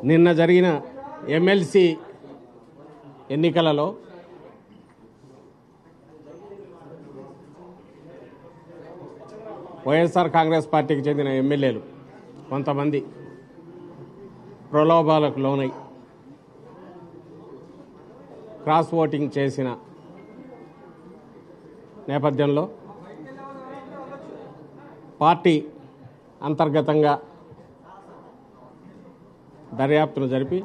నిన్న జరిగిన ఎమ్మెల్సీ ఎన్నికలలో వైఎస్ఆర్ కాంగ్రెస్ పార్టీకి చెందిన ఎమ్మెల్యేలు కొంతమంది ప్రలోభాలకు లోనై క్రాస్ ఓటింగ్ చేసిన నేపథ్యంలో పార్టీ అంతర్గతంగా దర్యాప్తును జరిపి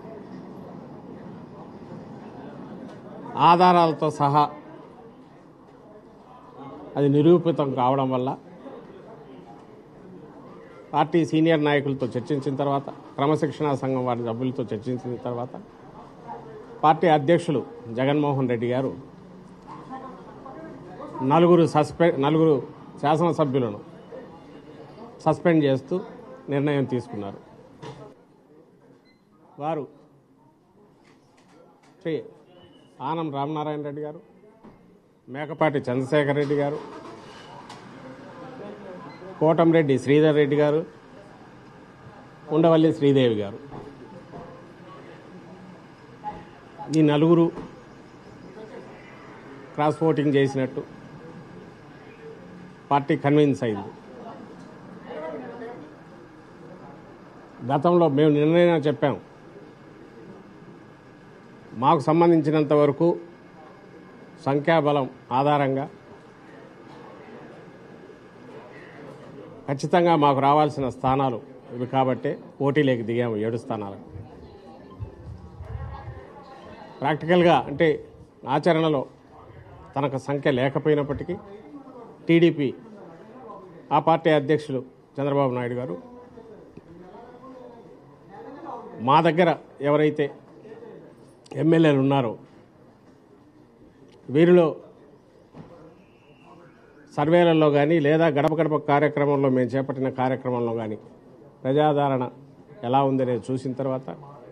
ఆధారాలతో సహా అది నిరూపితం కావడం వల్ల పార్టీ సీనియర్ నాయకులతో చర్చించిన తర్వాత క్రమశిక్షణా సంఘం వారి సభ్యులతో చర్చించిన తర్వాత పార్టీ అధ్యక్షులు జగన్మోహన్ రెడ్డి గారు నలుగురు సస్పె నలుగురు శాసనసభ్యులను సస్పెండ్ చేస్తూ నిర్ణయం తీసుకున్నారు వారు శ్రీ ఆనం రామనారాయణ రెడ్డి గారు మేకపాటి చంద్రశేఖర్ రెడ్డి గారు కోటంరెడ్డి శ్రీధర్ రెడ్డి గారు ఉండవల్లి శ్రీదేవి గారు ఈ నలుగురు క్రాస్ ఓటింగ్ చేసినట్టు పార్టీ కన్విన్స్ అయింది గతంలో మేము నిర్ణయం చెప్పాం మాకు సంబంధించినంత వరకు సంఖ్యాబలం ఆధారంగా ఖచ్చితంగా మాకు రావాల్సిన స్థానాలు ఇవి కాబట్టే పోటీలోకి దిగాము ఏడు స్థానాలు ప్రాక్టికల్గా అంటే ఆచరణలో తనకు సంఖ్య లేకపోయినప్పటికీ టీడీపీ ఆ పార్టీ అధ్యక్షులు చంద్రబాబు నాయుడు గారు మా దగ్గర ఎవరైతే ఎమ్మెల్యేలు ఉన్నారో వీరిలో సర్వేలలో కానీ లేదా గడప గడప కార్యక్రమంలో మేము చేపట్టిన కార్యక్రమంలో కానీ ప్రజాదరణ ఎలా ఉందనేది చూసిన తర్వాత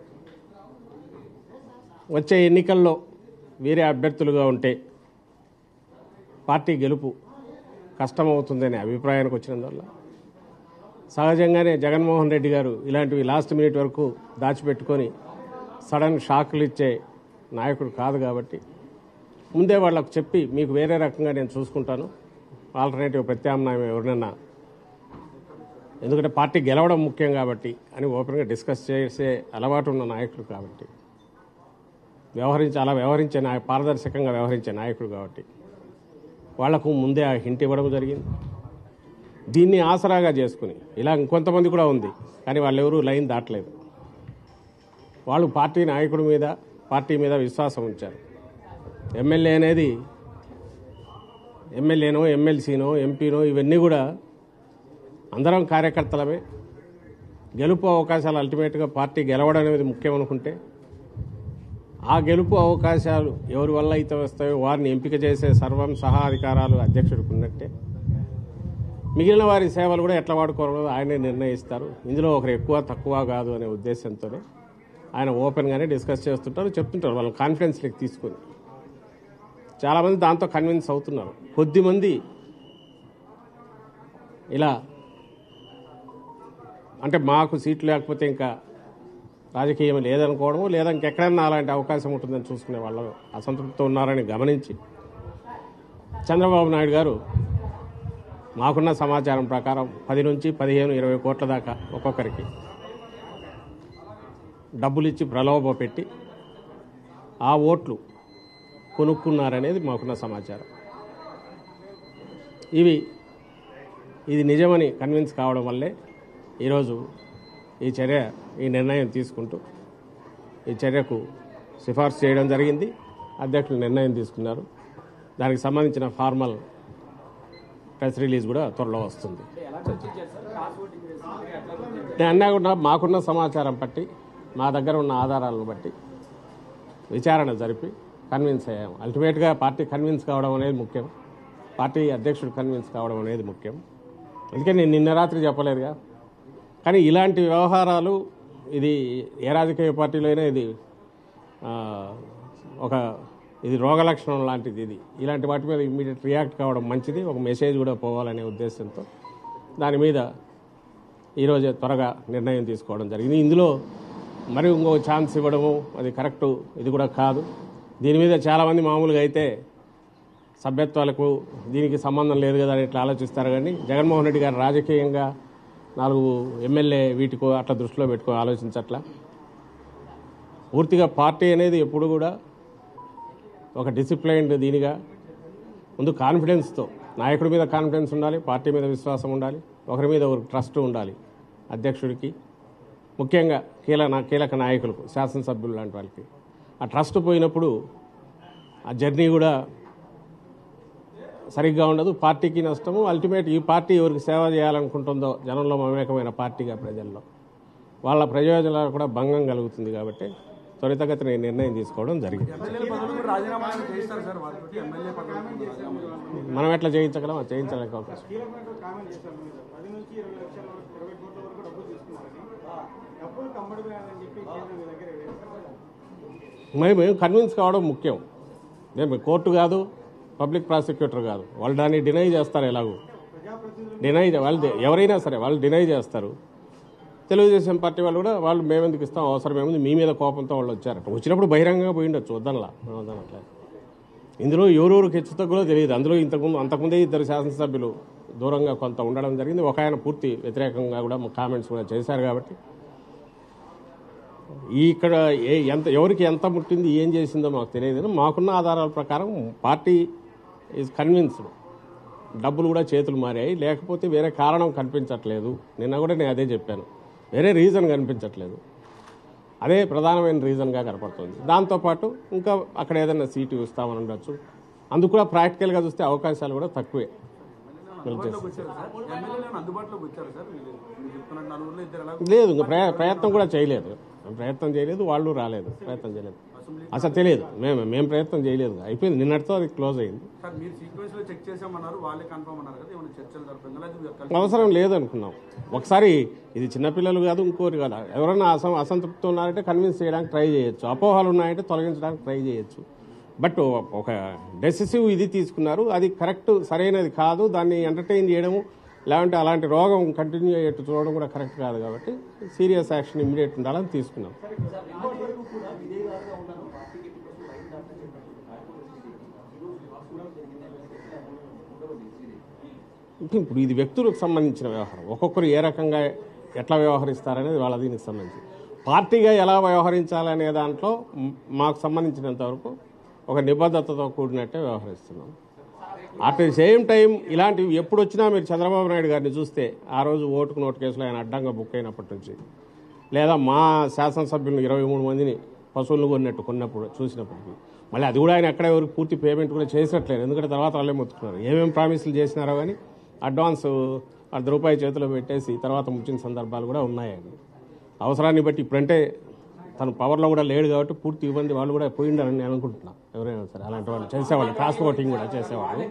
వచ్చే ఎన్నికల్లో వీరే అభ్యర్థులుగా ఉంటే పార్టీ గెలుపు కష్టమవుతుందనే అభిప్రాయానికి వచ్చినందువల్ల సహజంగానే జగన్మోహన్ రెడ్డి గారు ఇలాంటివి లాస్ట్ మినిట్ వరకు దాచిపెట్టుకొని సడన్ షాకులు ఇచ్చే నాయకుడు కాదు కాబట్టి ముందే వాళ్ళకు చెప్పి మీకు వేరే రకంగా నేను చూసుకుంటాను ఆల్టర్నేటివ్ ప్రత్యామ్నాయం ఎవరినన్నా ఎందుకంటే పార్టీ గెలవడం ముఖ్యం కాబట్టి అని ఓపెన్గా డిస్కస్ చేసే అలవాటు ఉన్న నాయకుడు కాబట్టి వ్యవహరించి అలా వ్యవహరించే నాయ పారదర్శకంగా వ్యవహరించే నాయకుడు కాబట్టి వాళ్లకు ముందే ఆ హింట్ ఇవ్వడం జరిగింది దీన్ని ఆసరాగా చేసుకుని ఇలా ఇంకొంతమంది కూడా ఉంది కానీ వాళ్ళు ఎవరు లైన్ దాటలేదు వాళ్ళు పార్టీ నాయకుడి మీద పార్టీ మీద విశ్వాసం ఉంచారు ఎమ్మెల్యే అనేది ఎమ్మెల్యేనో ఎమ్మెల్సీనో ఎంపీనో ఇవన్నీ కూడా అందరం కార్యకర్తలమే గెలుపు అవకాశాలు అల్టిమేట్గా పార్టీ గెలవడం అనేది ముఖ్యం అనుకుంటే ఆ గెలుపు అవకాశాలు ఎవరి వల్ల అయితే వస్తాయో వారిని ఎంపిక చేసే సర్వం సహా అధికారాలు అధ్యక్షుడికి ఉన్నట్టే మిగిలిన వారి సేవలు కూడా ఎట్లా వాడుకోవాలో ఆయనే నిర్ణయిస్తారు ఇందులో ఒకరు ఎక్కువ తక్కువ కాదు అనే ఉద్దేశంతోనే ఆయన ఓపెన్గానే డిస్కస్ చేస్తుంటారు చెప్తుంటారు వాళ్ళ కాన్ఫిడెన్స్లోకి తీసుకొని చాలామంది దాంతో కన్విన్స్ అవుతున్నారు కొద్దిమంది ఇలా అంటే మాకు సీట్లు లేకపోతే ఇంకా రాజకీయం లేదనుకోవడము లేదా ఇంకెక్కడన్నా అలాంటి అవకాశం ఉంటుందని చూసుకునే వాళ్ళు అసంతృప్తితో ఉన్నారని గమనించి చంద్రబాబు నాయుడు గారు మాకున్న సమాచారం ప్రకారం పది నుంచి పదిహేను ఇరవై కోట్ల దాకా ఒక్కొక్కరికి డబ్బులు ఇచ్చి ప్రలోభ పెట్టి ఆ ఓట్లు కొనుక్కున్నారనేది మాకున్న సమాచారం ఇవి ఇది నిజమని కన్విన్స్ కావడం వల్లే ఈరోజు ఈ చర్య ఈ నిర్ణయం తీసుకుంటూ ఈ చర్యకు సిఫార్సు చేయడం జరిగింది అధ్యక్షులు నిర్ణయం తీసుకున్నారు దానికి సంబంధించిన ఫార్మల్ ప్రెస్ రిలీజ్ కూడా త్వరలో వస్తుంది నేను అన్నా కూడా మాకున్న సమాచారం బట్టి మా దగ్గర ఉన్న ఆధారాలను బట్టి విచారణ జరిపి కన్విన్స్ అయ్యాము అల్టిమేట్గా పార్టీ కన్విన్స్ కావడం అనేది ముఖ్యం పార్టీ అధ్యక్షుడు కన్విన్స్ కావడం అనేది ముఖ్యం అందుకే నేను నిన్న రాత్రి చెప్పలేదుగా కానీ ఇలాంటి వ్యవహారాలు ఇది ఏ రాజకీయ పార్టీలో అయినా ఇది ఆ, ఒక ఇది రోగ లక్షణం లాంటిది ఇది ఇలాంటి వాటి మీద ఇమ్మీడియట్ రియాక్ట్ కావడం మంచిది ఒక మెసేజ్ కూడా పోవాలనే ఉద్దేశంతో దాని మీద ఈరోజు త్వరగా నిర్ణయం తీసుకోవడం జరిగింది ఇందులో మరి ఇంకో ఛాన్స్ ఇవ్వడము అది కరెక్టు ఇది కూడా కాదు దీని మీద చాలామంది మామూలుగా అయితే సభ్యత్వాలకు దీనికి సంబంధం లేదు కదా అని ఇట్లా ఆలోచిస్తారు కానీ జగన్మోహన్ రెడ్డి గారు రాజకీయంగా నాలుగు ఎమ్మెల్యే వీటికో అట్లా దృష్టిలో పెట్టుకో ఆలోచించట్లా పూర్తిగా పార్టీ అనేది ఎప్పుడు కూడా ఒక డిసిప్లైన్డ్ దీనిగా ముందు కాన్ఫిడెన్స్తో నాయకుడి మీద కాన్ఫిడెన్స్ ఉండాలి పార్టీ మీద విశ్వాసం ఉండాలి ఒకరి మీద ఒక ట్రస్ట్ ఉండాలి అధ్యక్షుడికి ముఖ్యంగా కీల కీలక నాయకులకు శాసనసభ్యులు లాంటి వాళ్ళకి ఆ ట్రస్ట్ పోయినప్పుడు ఆ జర్నీ కూడా సరిగ్గా ఉండదు పార్టీకి నష్టము అల్టిమేట్ ఈ పార్టీ ఎవరికి సేవ చేయాలనుకుంటుందో జనంలో మమేకమైన పార్టీగా ప్రజల్లో వాళ్ళ ప్రయోజనాలు కూడా భంగం కలుగుతుంది కాబట్టి త్వరితగతిన ఈ నిర్ణయం తీసుకోవడం జరిగింది ఎమ్మెల్యే పదవులు కూడా రాజీనామా చేస్తారు సార్ వారితోటి ఎమ్మెల్యే పదవులు కూడా రాజీనామా చేస్తారు. మనం ఎట్లా చేయించగలం అది చేయించలేక అవకాశం కీలకమైన కామెంట్ చేశారు మీరు పది నుంచి ఇరవై లక్షల వరకు ఇరవై కోట్ల వరకు డబ్బులు తీసుకున్నారని డబ్బులు కమ్మడిపోయారని చెప్పి కేంద్రం మీ దగ్గర వేశారు మరి మేము కన్విన్స్ కావడం ముఖ్యం మేము కోర్టు కాదు పబ్లిక్ ప్రాసిక్యూటర్ కాదు వాళ్ళు దాన్ని డినై చేస్తారు ఎలాగో ప్రజాప్రతినిధులు డినై వాళ్ళు ఎవరైనా సరే వాళ్ళు డినై చేస్తారు తెలుగుదేశం పార్టీ వాళ్ళు కూడా వాళ్ళు మేమెందుకు ఇస్తాం అవసరం ఏముంది మీ మీద కోపంతో వాళ్ళు వచ్చారట వచ్చినప్పుడు బహిరంగంగా పోయి ఉండొచ్చు వద్దనలా వద్దనట్లే ఇందులో ఎవరెవరికి హెచ్చు తగ్గులో తెలియదు అందులో ఇంతకుముందు అంతకుముందే ఇద్దరు శాసనసభ్యులు దూరంగా కొంత ఉండడం జరిగింది ఒక ఆయన పూర్తి వ్యతిరేకంగా కూడా కామెంట్స్ కూడా చేశారు కాబట్టి ఈ ఇక్కడ ఏ ఎంత ఎవరికి ఎంత ముట్టింది ఏం చేసిందో మాకు తెలియదు మాకున్న ఆధారాల ప్రకారం పార్టీ ఈజ్ కన్విన్స్డ్ డబ్బులు కూడా చేతులు మారాయి లేకపోతే వేరే కారణం కనిపించట్లేదు నిన్న కూడా నేను అదే చెప్పాను వేరే రీజన్ కనిపించట్లేదు అదే ప్రధానమైన రీజన్గా కనపడుతుంది దాంతోపాటు ఇంకా అక్కడ ఏదైనా సీటు ఇస్తామని ఉండొచ్చు అందుకు కూడా ప్రాక్టికల్గా చూస్తే అవకాశాలు కూడా తక్కువే అందుబాటులోకి వచ్చారు సార్ ఎమ్మెల్యేలను అందుబాటులోకి వచ్చారు సార్ మీరు మీరు చెప్తున్నట్టు నలుగురులో ఇద్దరు ఎలా లేదు ఇంకా ప్రయ- ప్రయత్నం కూడా చేయలేదు మేము ప్రయత్నం చేయలేదు వాళ్ళు రాలేదు ప్రయత్నం చేయలేదు అసలు తెలియదు మేము మేము ప్రయత్నం చేయలేదు అయిపోయింది నిన్నటితో అది క్లోజ్ అయింది సార్ మీరు సీక్వెన్స్ లో చెక్ చేసామన్నారు వాళ్ళే కన్ఫర్మ్ అన్నారు కదా ఏమైనా చర్చలు జరుపుతుంది లేదా కలిసి అవసరం లేదనుకున్నాం ఒకసారి ఇది చిన్నపిల్లలు కాదు ఇంకోటి కాదు ఎవరైనా అసం అసంతృప్తి ఉన్నారంటే కన్విన్స్ చేయడానికి ట్రై చేయొచ్చు అపోహలు ఉన్నాయంటే తొలగించడానికి ట్రై చేయొచ్చు బట్ ఒక డెసిసివ్ ఇది తీసుకున్నారు అది కరెక్ట్ సరైనది కాదు దాన్ని ఎంటర్టైన్ చేయడము లేదంటే అలాంటి రోగం కంటిన్యూ అయ్యేట్టు చూడడం కూడా కరెక్ట్ కాదు కాబట్టి సీరియస్ యాక్షన్ ఇమ్మీడియట్ ఉండాలని తీసుకున్నాం ఇంకా ఇప్పుడు ఇది వ్యక్తులకు సంబంధించిన వ్యవహారం ఒక్కొక్కరు ఏ రకంగా ఎట్లా వ్యవహరిస్తారనేది వాళ్ళ దీనికి సంబంధించి పార్టీగా ఎలా వ్యవహరించాలనే దాంట్లో మ్- మాకు సంబంధించినంత వరకు ఒక నిబద్ధతతో కూడినట్టే వ్యవహరిస్తున్నాం అట్ ది సేమ్ టైం ఇలాంటివి ఎప్పుడు వచ్చినా మీరు చంద్రబాబు నాయుడు గారిని చూస్తే ఆ రోజు ఓటుకు నోటు కేసులో ఆయన అడ్డంగా బుక్ అయినప్పటి నుంచి లేదా మా శాసనసభ్యులను ఇరవై మూడు మందిని పశువులను కొన్నట్టు కొన్నప్పుడు చూసినప్పటికీ మళ్ళీ అది కూడా ఆయన ఎక్కడ ఎవరికి పూర్తి పేమెంట్ కూడా చేసినట్లేదు ఎందుకంటే తర్వాత వాళ్ళే మొత్తుకున్నారు ఏమేమి ప్రామిసులు చేసినారో కానీ అడ్వాన్స్ అర్ధ రూపాయి చేతిలో పెట్టేసి తర్వాత ముచ్చిన సందర్భాలు కూడా ఉన్నాయండి అవసరాన్ని బట్టి ఇప్పుడంటే తను పవర్లో కూడా లేడు కాబట్టి పూర్తి ఇబ్బంది వాళ్ళు కూడా పోయిండారని నేను అనుకుంటున్నాను ఎవరైనా సరే అలాంటి వాళ్ళు చేసేవాళ్ళు క్రాస్ ఓటింగ్ కూడా చేసేవాళ్ళు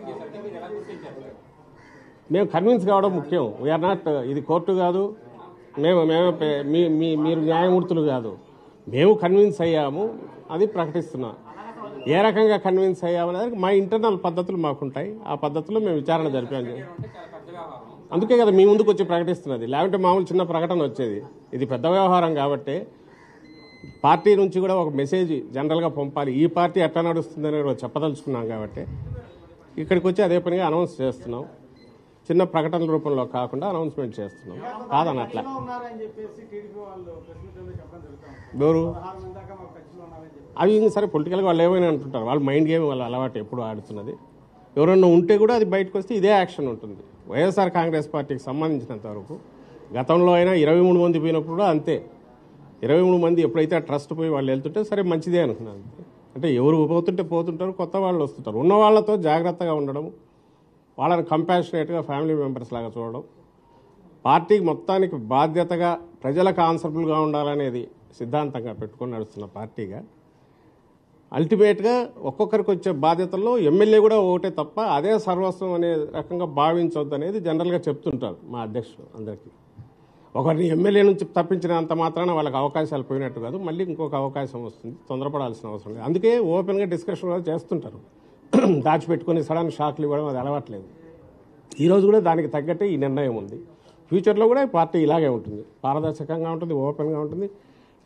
మేము కన్విన్స్ కావడం ముఖ్యం వీఆర్ నాట్ ఇది కోర్టు కాదు మేము మేము పే- మీ మీ- మీరు న్యాయమూర్తులు కాదు మేము కన్విన్స్ అయ్యాము అది ప్రకటిస్తున్నాం ఏ రకంగా కన్విన్స్ అయ్యాము అనేది మా ఇంటర్నల్ పద్ధతులు మాకుంటాయి ఆ పద్ధతిలో మేము విచారణ జరిపాము అందుకే కదా మీ ముందుకు వచ్చి ప్రకటిస్తున్నది లేకుంటే మామూలు చిన్న ప్రకటన వచ్చేది ఇది పెద్ద వ్యవహారం కాబట్టి పార్టీ నుంచి కూడా ఒక మెసేజ్ జనరల్గా పంపాలి ఈ పార్టీ ఎట్లా నడుస్తుందని కూడా చెప్పదలుచుకున్నాం కాబట్టి ఇక్కడికి వచ్చి అదే పనిగా అనౌన్స్ చేస్తున్నాం చిన్న ప్రకటనల రూపంలో కాకుండా అనౌన్స్మెంట్ చేస్తున్నాం కాదనట్లా టచ్లో ఉన్నారని చెప్పేసి టీడీపీ వాళ్ళు ప్రెస్ మీట్ లో చెప్పడం జరుగుతుంది ఎవరు పదహారు మంది దాకా మాకు టచ్లో ఉన్నారని చెప్పి అవి ఇంక సరే పొలిటికల్గా వాళ్ళు ఏమైనా అంటుంటారు వాళ్ళ మైండ్ గేమ్ వాళ్ళ అలవాటు ఎప్పుడు ఆడుతున్నది ఎవరన్నా ఉంటే కూడా అది బయటకు వస్తే ఇదే యాక్షన్ ఉంటుంది వైఎస్ఆర్ కాంగ్రెస్ పార్టీకి సంబంధించినంత వరకు గతంలో అయినా ఇరవై మూడు మంది పోయినప్పుడు కూడా అంతే ఇరవై మూడు మంది ఎప్పుడైతే ఆ ట్రస్ట్ పోయి వాళ్ళు వెళ్తుంటే సరే మంచిదే అనుకున్నాను అంటే ఎవరు పోతుంటే పోతుంటారు కొత్త వాళ్ళు వస్తుంటారు ఉన్న వాళ్ళతో జాగ్రత్తగా ఉండడం వాళ్ళని కంపాషనేట్గా ఫ్యామిలీ మెంబర్స్ లాగా చూడడం పార్టీకి మొత్తానికి బాధ్యతగా ప్రజలకు ఆన్సరబుల్గా ఉండాలనేది సిద్ధాంతంగా పెట్టుకొని నడుస్తున్న పార్టీగా అల్టిమేట్గా ఒక్కొక్కరికి వచ్చే బాధ్యతల్లో ఎమ్మెల్యే కూడా ఒకటే తప్ప అదే సర్వస్వం అనే రకంగా భావించవద్దు అనేది జనరల్గా చెప్తుంటారు మా అధ్యక్షులు అందరికీ ఒకరిని ఎమ్మెల్యే నుంచి తప్పించినంత మాత్రాన వాళ్ళకి అవకాశాలు పోయినట్టు కాదు మళ్ళీ ఇంకొక అవకాశం వస్తుంది తొందరపడాల్సిన అవసరం లేదు అందుకే ఓపెన్గా డిస్కషన్ కూడా చేస్తుంటారు దాచిపెట్టుకుని సడన్ షాక్లు ఇవ్వడం అది అలవాట్లేదు ఈ రోజు కూడా దానికి తగ్గట్టే ఈ నిర్ణయం ఉంది ఫ్యూచర్లో కూడా ఈ పార్టీ ఇలాగే ఉంటుంది పారదర్శకంగా ఉంటుంది ఓపెన్గా ఉంటుంది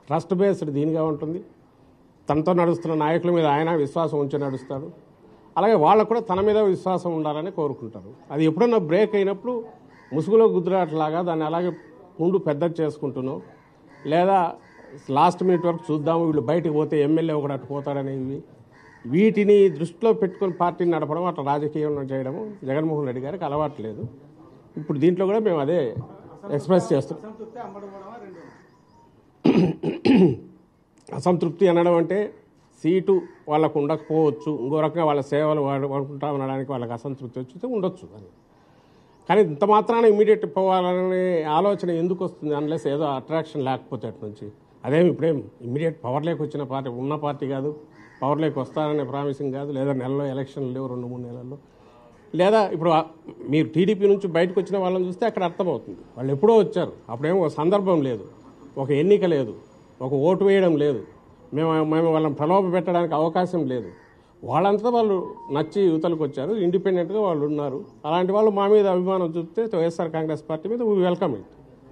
ట్రస్ట్ బేస్డ్ దీనిగా ఉంటుంది తనతో నడుస్తున్న నాయకుల మీద ఆయన విశ్వాసం ఉంచి నడుస్తాడు అలాగే వాళ్ళకు కూడా తన మీద విశ్వాసం ఉండాలని కోరుకుంటారు అది ఎప్పుడన్నా బ్రేక్ అయినప్పుడు ముసుగులో గుద్దురాట్లాగా దాన్ని అలాగే ముందు పెద్ద చేసుకుంటున్నావు లేదా లాస్ట్ మినిట్ వరకు చూద్దాము వీళ్ళు బయటకు పోతే ఎమ్మెల్యే ఒకటి అటు పోతాడనేవి వీటిని దృష్టిలో పెట్టుకొని పార్టీని నడపడం అట్లా రాజకీయం చేయడము జగన్మోహన్ రెడ్డి గారికి అలవాటు లేదు ఇప్పుడు దీంట్లో కూడా మేము అదే ఎక్స్ప్రెస్ చేస్తాం అసంతృప్తి అమ్మడం కూడా రెండు అసంతృప్తి అనడం అంటే సీటు వాళ్ళకు ఉండకపోవచ్చు ఇంకో రకంగా వాళ్ళ సేవలు వాడు అనుకుంటా ఉండడానికి వాళ్ళకి అసంతృప్తి వచ్చితే ఉండొచ్చు అని కానీ ఇంత మాత్రాన ఇమీడియట్ పోవాలనే ఆలోచన ఎందుకు వస్తుంది అన్లెస్ ఏదో అట్రాక్షన్ లేకపోతే అటు నుంచి అదేమి ఇప్పుడేం ఇమీడియట్ పవర్లోకి వచ్చిన పార్టీ ఉన్న పార్టీ కాదు పవర్లోకి వస్తారనే ప్రామిసింగ్ కాదు లేదా నెలలో ఎలక్షన్లు లేవు రెండు మూడు నెలల్లో లేదా ఇప్పుడు ఆ- మీరు టీడీపీ నుంచి బయటకు వచ్చిన వాళ్ళని చూస్తే అక్కడ అర్థమవుతుంది వాళ్ళు ఎప్పుడో వచ్చారు అప్పుడేమో ఒక సందర్భం లేదు ఒక ఎన్నిక లేదు ఒక ఓటు వేయడం లేదు మేము మేము వాళ్ళని ప్రలోభ పెట్టడానికి అవకాశం లేదు వాళ్ళంతా వాళ్ళు నచ్చి యువతలకు వచ్చారు ఇండిపెండెంట్గా వాళ్ళు ఉన్నారు అలాంటి వాళ్ళు మా మీద అభిమానం చూపితే వైఎస్ఆర్ కాంగ్రెస్ పార్టీ మీద వీ వెల్కమ్ ఇట్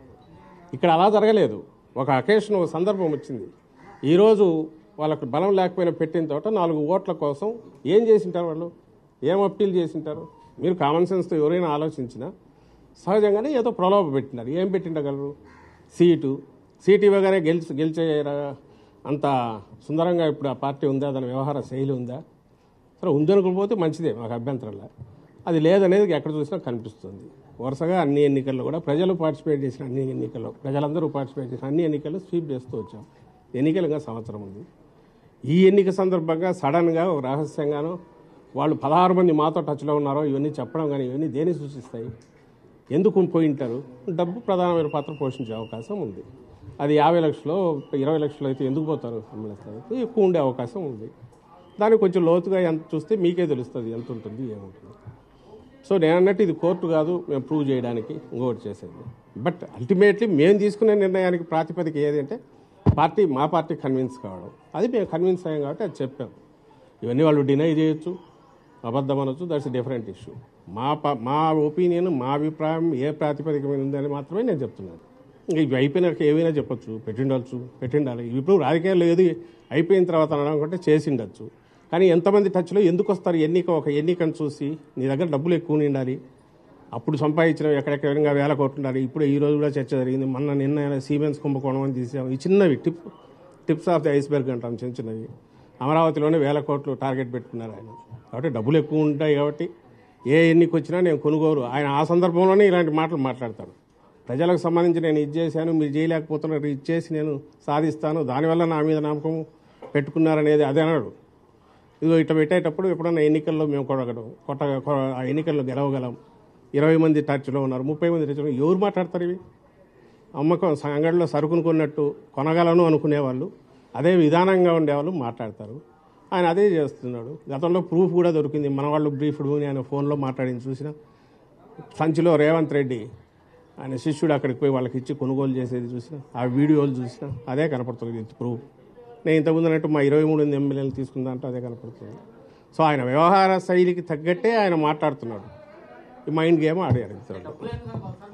ఇక్కడ అలా జరగలేదు ఒక అకేషన్ ఒక సందర్భం వచ్చింది ఈరోజు వాళ్ళకు బలం లేకపోయినా పెట్టిన తోట నాలుగు ఓట్ల కోసం ఏం చేసింటారు వాళ్ళు ఏం అప్పీల్ చేసింటారు మీరు కామన్ సెన్స్తో ఎవరైనా ఆలోచించినా సహజంగానే ఏదో ప్రలోభ పెట్టినారు ఏం పెట్టిండగలరు సీటు సీటు ఇవ్వగానే గెలిచి గెలిచే రా- అంత సుందరంగా ఇప్పుడు ఆ పార్టీ ఉందా దాని వ్యవహార శైలి ఉందా సరే ఉందనుకోకపోతే మంచిదే మాకు అభ్యంతరంలా అది లేదనేది ఎక్కడ చూసినా కనిపిస్తుంది వరుసగా అన్ని ఎన్నికల్లో కూడా ప్రజలు పార్టిసిపేట్ చేసిన అన్ని ఎన్నికల్లో ప్రజలందరూ పార్టిసిపేట్ చేసిన అన్ని ఎన్నికల్లో స్వీప్ చేస్తూ వచ్చాం ఎన్నికలు ఇంకా సంవత్సరం ఉంది ఈ ఎన్నిక సందర్భంగా సడన్గా ఒక రహస్యంగానో వాళ్ళు పదహారు మంది మాతో టచ్లో ఉన్నారో ఇవన్నీ చెప్పడం కానీ ఇవన్నీ దేని సూచిస్తాయి ఎందుకు పోయింటారు డబ్బు ప్రధానమైన పాత్ర పోషించే అవకాశం ఉంది అది యాభై లక్షలు ఇరవై లక్షలు అయితే ఎందుకు పోతారు ఎమ్మెల్యే స్థాయికి ఎక్కువ ఉండే అవకాశం ఉంది దానికి కొంచెం లోతుగా ఎంత చూస్తే మీకే తెలుస్తుంది ఎంత ఉంటుంది ఏముంటుంది సో నేను అన్నట్టు ఇది కోర్టు కాదు మేము ప్రూవ్ చేయడానికి ఇంకొకటి చేసేది బట్ అల్టిమేట్లీ మేము తీసుకునే నిర్ణయానికి ప్రాతిపదిక ఏది అంటే పార్టీ మా పార్టీ కన్విన్స్ కావడం అది మేము కన్విన్స్ అయ్యాం కాబట్టి అది చెప్పాం ఇవన్నీ వాళ్ళు డినై చేయొచ్చు అబద్ధం అనొచ్చు దట్స్ డిఫరెంట్ ఇష్యూ మా ప- మా ఒపీనియన్ మా అభిప్రాయం ఏ ప్రాతిపదిక మీద ఉందని మాత్రమే నేను చెప్తున్నాను ఇంకా ఇవి అయిపోయినాక ఏవైనా చెప్పొచ్చు పెట్టిండొచ్చు పెట్టిండాలి ఇప్పుడు రాజకీయాల్లో ఏది అయిపోయిన తర్వాత అనడం కంటే చేసిండొచ్చు కానీ ఎంతమంది టచ్లో ఎందుకు వస్తారు ఎన్నిక ఒక ఎన్నికను చూసి నీ దగ్గర డబ్బులు ఎక్కువ ఉండాలి అప్పుడు సంపాదించిన ఎక్కడెక్కడ వేల కోట్లు ఉండాలి ఇప్పుడు ఈ రోజు కూడా చర్చ జరిగింది మొన్న నిన్న సీమెన్స్ కుంభకోణం అని తీసాం ఈ చిన్నవి tip tips of the iceberg అంటాం చిన్న చిన్నవి అమరావతిలోనే వేల కోట్లు టార్గెట్ పెట్టుకున్నారు ఆయన కాబట్టి డబ్బులు ఎక్కువ ఉంటాయి కాబట్టి ఏ ఎన్నిక వచ్చినా నేను కొనుగోలు ఆయన ఆ సందర్భంలోనే ఇలాంటి మాటలు మాట్లాడతాడు ప్రజలకు సంబంధించి నేను ఇది చేశాను మీరు చేయలేకపోతున్నారు ఇది చేసి నేను సాధిస్తాను దానివల్ల నా మీద నమ్మకం పెట్టుకున్నారనేది అదే అన్నాడు ఇదిగో ఇట్లా పెట్టేటప్పుడు ఎప్పుడన్నా ఎన్నికల్లో మేము కొట్టగలం కొట్ట కొ- ఆ ఎన్నికల్లో గెలవగలం ఇరవై మంది టచ్లో ఉన్నారు ముప్పై మంది టచ్లో ఎవరు మాట్లాడతారు ఇవి అమ్మకం అంగడిలో సరుకును కొన్నట్టు కొనగలను అనుకునేవాళ్ళు అదే విధానంగా ఉండేవాళ్ళు మాట్లాడతారు ఆయన అదే చేస్తున్నాడు గతంలో ప్రూఫ్ కూడా దొరికింది మన వాళ్ళు బ్రీఫ్డ్ అని ఆయన ఫోన్లో మాట్లాడింది చూసిన సంచిలో రేవంత్ రెడ్డి ఆయన శిష్యుడు అక్కడికి పోయి వాళ్ళకి ఇచ్చి కొనుగోలు చేసేది చూసిన ఆ వీడియోలు చూసిన అదే కనపడుతుంది ఇది ప్రూఫ్ నేను ఇంతకుముందు అన్నట్టు మా ఇరవై మూడు ఎమ్మెల్యేలు తీసుకుందంటే అదే కనపడుతుంది సో ఆయన వ్యవహార శైలికి తగ్గట్టే ఆయన మాట్లాడుతున్నాడు ఈ మైండ్ గేమ్ ఆడారు ఇద్దరు